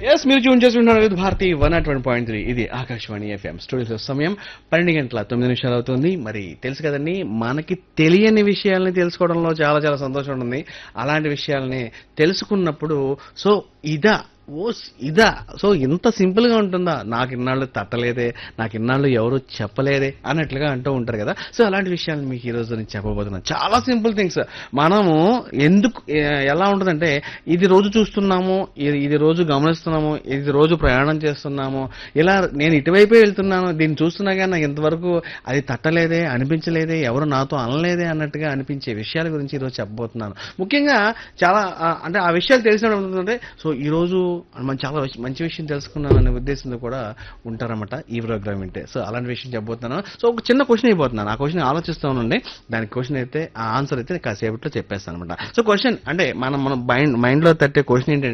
yes మీరు tune చేస్తున్నారు with Bharati one naught one point three ఇది ఆకాశవాణి ఎఫ్ఎం స్టూడియో సమయం పన్నెండు గంటల తొమ్మిది నిమిషాలు అవుతుంది మరి తెలుసు కదండి మనకి తెలియని విషయాల్ని తెలుసుకోవడంలో చాలా చాలా సంతోషం ఉంటుంది అలాంటి విషయాల్ని తెలుసుకున్నప్పుడు సో ఇదా ఓ స్- ఇదా సో ఇంత సింపుల్ గా ఉంటుందా నాకు ఇన్నాళ్ళు తట్టలేదే నాకు ఇన్నాళ్ళు ఎవరు చెప్పలేదే అన్నట్లుగా అంటూ ఉంటారు కదా సో అలాంటి విషయాలు మీకు ఈ రోజు నేను చెప్పబోతున్నాను చాలా సింపుల్ థింగ్స్ మనము ఎందుకు ఏ- ఎలా ఉంటుందంటే ఇది రోజు చూస్తున్నాము ఇది ఇది రోజు గమనిస్తున్నాము ఇది రోజు ప్రయాణం చేస్తున్నాము ఇలా నేను ఇటువైపే వెళ్తున్నాను దీన్ని చూస్తున్నా కానీ నాకు ఇంతవరకు అది తట్టలేదే అనిపించలేదే ఎవరు నాతో అనలేదే అన్నట్టుగా అనిపించే విషయాల గురించి ఈరోజు చెప్పబోతున్నాను ముఖ్యంగా చాలా ఆ, అంటే ఆ విషయాలు తెలిసినప్పుడు ఏమవుతుందంటే సో ఈ రోజు మనం చాలా విష- మంచి విషయం తెలుసుకున్నాం అనే ఉద్దేశంతో కూడా ఉంటారన్నమాట ఈ ప్రోగ్రామ్ వింటే సో అలాంటి విషయం చెప్పబోతున్నాను సో ఒక చిన్న క్వశ్చన్ అయిపోతున్నాను ఆ క్వశ్చన్ ఆలోచిస్తూ ఉండండి దానికి క్వశ్చన్ అయితే ఆ ఆన్సర్ అయితే కాసేపట్లో చెప్పేస్తాను అనమాట సో క్వశ్చన్ అంటే మనం మనం మైండ్ మైండ్ లో తట్టే క్వశ్చన్ ఏంటంటే